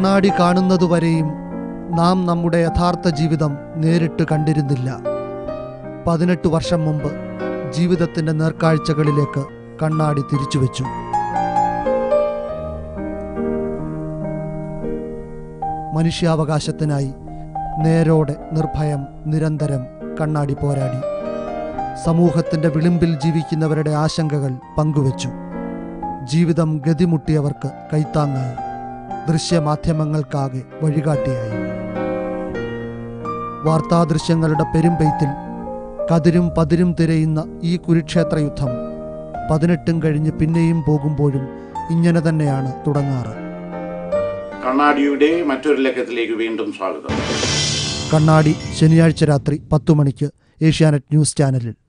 കണ്ണാടി കാണുന്നതുവരെയും നാം നമ്മുടെ യഥാർത്ഥ ജീവിതം നേരിട്ട് കണ്ടിരുന്നില്ല പതിനെട്ട് വർഷം മുമ്പ് ജീവിതത്തിന്റെ നേർക്കാഴ്ചകളിലേക്ക് കണ്ണാടി തിരിച്ചുവെച്ചു മനുഷ്യാവകാശത്തിനായി നേരോടെ നിർഭയം നിരന്തരം കണ്ണാടി പോരാടി സമൂഹത്തിന്റെ വിളിമ്പിൽ ജീവിക്കുന്നവരുടെ ആശങ്കകൾ പങ്കുവച്ചു ജീവിതം ഗതിമുട്ടിയവർക്ക് കൈത്താങ്ങായി ദൃശ്യമാധ്യമങ്ങൾക്കാകെ വഴികാട്ടിയായി വാർത്താദൃശ്യങ്ങളുടെ പെരുമ്പെയ്ത്തിൽ കതിരും പതിരും തിരയുന്ന ഈ കുരുക്ഷേത്ര യുദ്ധം പതിനെട്ടും കഴിഞ്ഞ് പിന്നെയും പോകുമ്പോഴും ഇങ്ങനെ തന്നെയാണ് തുടങ്ങാറ് കണ്ണാടിയുടെ മറ്റൊരു ലക്കത്തിലേക്ക് വീണ്ടും സ്വാഗതം കണ്ണാടി ശനിയാഴ്ച രാത്രി പത്തു മണിക്ക് ഏഷ്യാനെറ്റ് ന്യൂസ് ചാനലിൽ